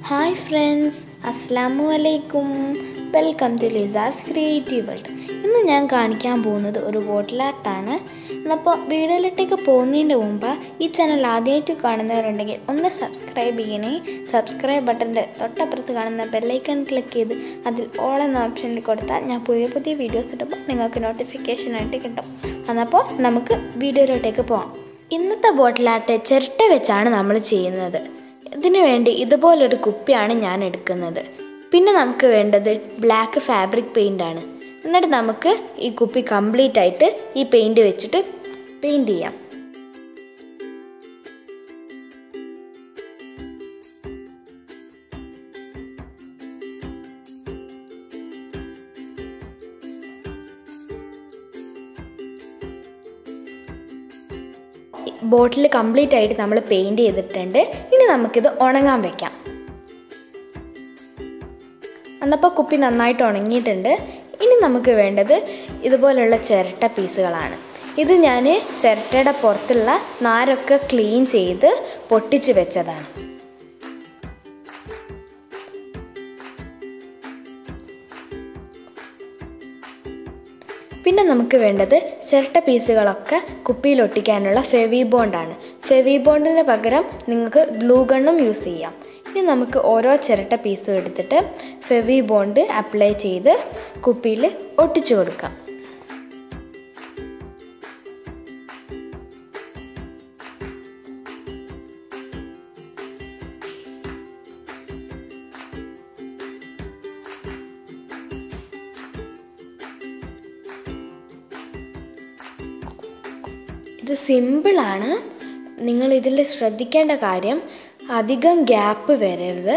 hi friends അസ്സാമു അലൈക്കും welcome to Lisa's creative world ഇന്ന് ഞാൻ കാണിക്കാൻ പോകുന്നത് ഒരു ബോട്ടിൽ ആർട്ടാണ് എന്നപ്പോൾ വീഡിയോയിലോട്ടേക്ക് പോകുന്നതിന് മുമ്പ് ഈ ചാനൽ ആദ്യമായിട്ട് കാണുന്നവരുണ്ടെങ്കിൽ ഒന്ന് സബ്സ്ക്രൈബ് ചെയ്യണേ സബ്സ്ക്രൈബ് ബട്ടൻ്റെ തൊട്ടപ്പുറത്ത് കാണുന്ന ബെല്ലൈക്കൺ ക്ലിക്ക് ചെയ്ത് അതിൽ ഓൾ എന്ന ഓപ്ഷനിൽ കൊടുത്താൽ ഞാൻ പുതിയ പുതിയ വീഡിയോസ് ഇടുമ്പോൾ നിങ്ങൾക്ക് നോട്ടിഫിക്കേഷൻ ആയിട്ട് കിട്ടും എന്നപ്പോൾ നമുക്ക് വീഡിയോയിലോട്ടേക്ക് പോകാം ഇന്നത്തെ ബോട്ടിൽ ആർട്ട് ചിരട്ട വെച്ചാണ് നമ്മൾ ചെയ്യുന്നത് ഇതിനു വേണ്ടി ഇതുപോലൊരു കുപ്പിയാണ് ഞാൻ എടുക്കുന്നത് പിന്നെ നമുക്ക് വേണ്ടത് ബ്ലാക്ക് ഫാബ്രിക് പെയിൻ്റ് ആണ് എന്നിട്ട് നമുക്ക് ഈ കുപ്പി കംപ്ലീറ്റ് ആയിട്ട് ഈ പെയിൻറ് വെച്ചിട്ട് പെയിൻറ് ചെയ്യാം ബോട്ടിൽ കംപ്ലീറ്റ് ആയിട്ട് നമ്മൾ പെയിൻറ് ചെയ്തിട്ടുണ്ട് ഇനി നമുക്കിത് ഉണങ്ങാൻ വെക്കാം എന്നപ്പോൾ കുപ്പി നന്നായിട്ട് ഉണങ്ങിയിട്ടുണ്ട് ഇനി നമുക്ക് വേണ്ടത് ഇതുപോലുള്ള ചിരട്ട പീസുകളാണ് ഇത് ഞാൻ ചിരട്ടയുടെ പുറത്തുള്ള നാരൊക്കെ ക്ലീൻ ചെയ്ത് പൊട്ടിച്ച് വെച്ചതാണ് പിന്നെ നമുക്ക് വേണ്ടത് ചിരട്ട പീസുകളൊക്കെ കുപ്പിയിൽ ഒട്ടിക്കാനുള്ള ഫെവി ബോണ്ടാണ് ഫെവി ബോണ്ടിന് പകരം നിങ്ങൾക്ക് ഗ്ലൂ ഗണ്ണും യൂസ് ചെയ്യാം ഇനി നമുക്ക് ഓരോ ചിരട്ട പീസും എടുത്തിട്ട് ഫെവി ബോണ്ട് അപ്ലൈ ചെയ്ത് കുപ്പിയിൽ ഒട്ടിച്ചു കൊടുക്കാം ഇത് സിമ്പിളാണ് നിങ്ങൾ ഇതിൽ ശ്രദ്ധിക്കേണ്ട കാര്യം അധികം ഗ്യാപ്പ് വരരുത്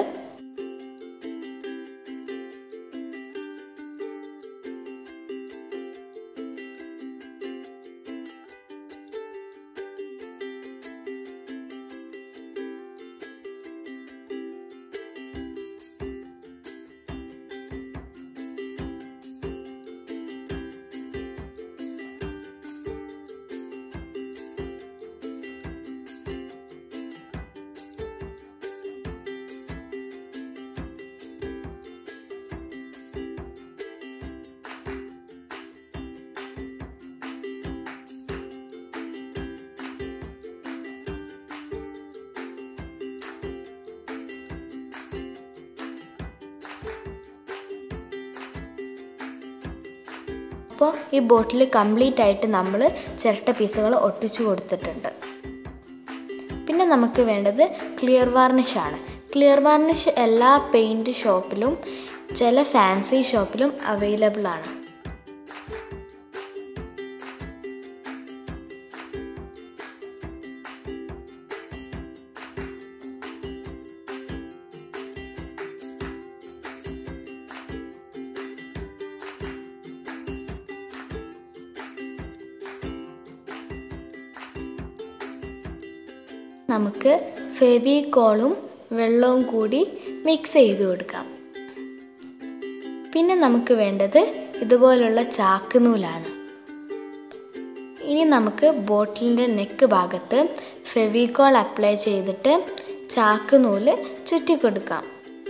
അപ്പോൾ ഈ ബോട്ടിൽ കംപ്ലീറ്റ് ആയിട്ട് നമ്മൾ ചിരട്ട പീസുകൾ ഒട്ടിച്ചു കൊടുത്തിട്ടുണ്ട് പിന്നെ നമുക്ക് വേണ്ടത് ക്ലിയർ വാർണിഷ് ആണ് ക്ലിയർ വാർണിഷ് എല്ലാ പെയിൻറ് ഷോപ്പിലും ചില ഫാൻസി ഷോപ്പിലും അവൈലബിൾ ആണ് നമുക്ക് ഫെവിക്കോളും വെള്ളവും കൂടി മിക്സ് ചെയ്ത് കൊടുക്കാം പിന്നെ നമുക്ക് വേണ്ടത് ഇതുപോലുള്ള ചാക്ക് നൂലാണ് ഇനി നമുക്ക് ബോട്ടിലിൻ്റെ നെക്ക് ഭാഗത്ത് ഫെവിക്കോൾ അപ്ലൈ ചെയ്തിട്ട് ചാക്ക് നൂല് ചുറ്റി കൊടുക്കാം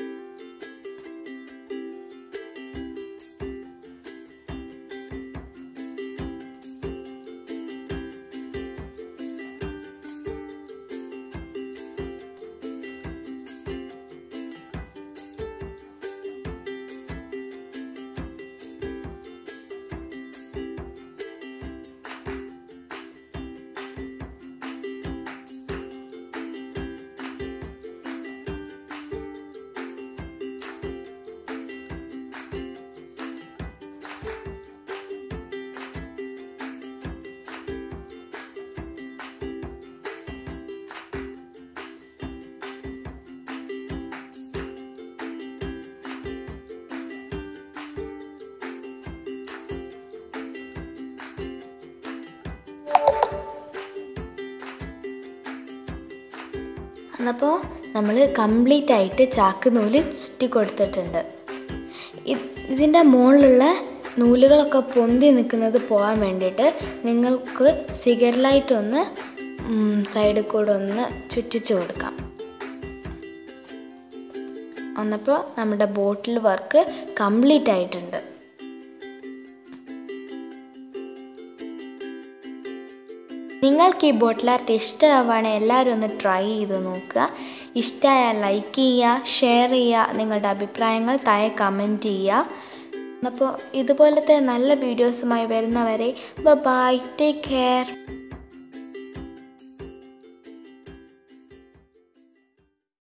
എന്നപ്പോൾ നമ്മൾ കംപ്ലീറ്റ് ആയിട്ട് ചാക്ക് നൂല് ചുറ്റി കൊടുത്തിട്ടുണ്ട് ഇതിൻ്റെ മുകളിലുള്ള നൂലുകളൊക്കെ പൊന്തി നിൽക്കുന്നത് പോകാൻ വേണ്ടിയിട്ട് നിങ്ങൾക്ക് സിഗർ ലൈറ്റ് ഒന്ന് സൈഡിൽ കൂടെ ഒന്ന് ചുറ്റിച്ച് കൊടുക്കാം വന്നപ്പോൾ നമ്മുടെ ബോട്ടിൽ വർക്ക് കംപ്ലീറ്റ് ആയിട്ടുണ്ട് നിങ്ങൾക്ക് ഈ ബോട്ടിൽ ആർട്ട് ഇഷ്ടമാവുകയാണെങ്കിൽ എല്ലാവരും ഒന്ന് ട്രൈ ചെയ്ത് നോക്കുക ഇഷ്ടമായാൽ ലൈക്ക് ചെയ്യുക ഷെയർ ചെയ്യുക നിങ്ങളുടെ അഭിപ്രായങ്ങൾ താഴെ കമൻറ്റ് ചെയ്യുക അപ്പോൾ ഇതുപോലത്തെ നല്ല വീഡിയോസുമായി വരുന്നവരെ ബൈ ടേക്ക് കെയർ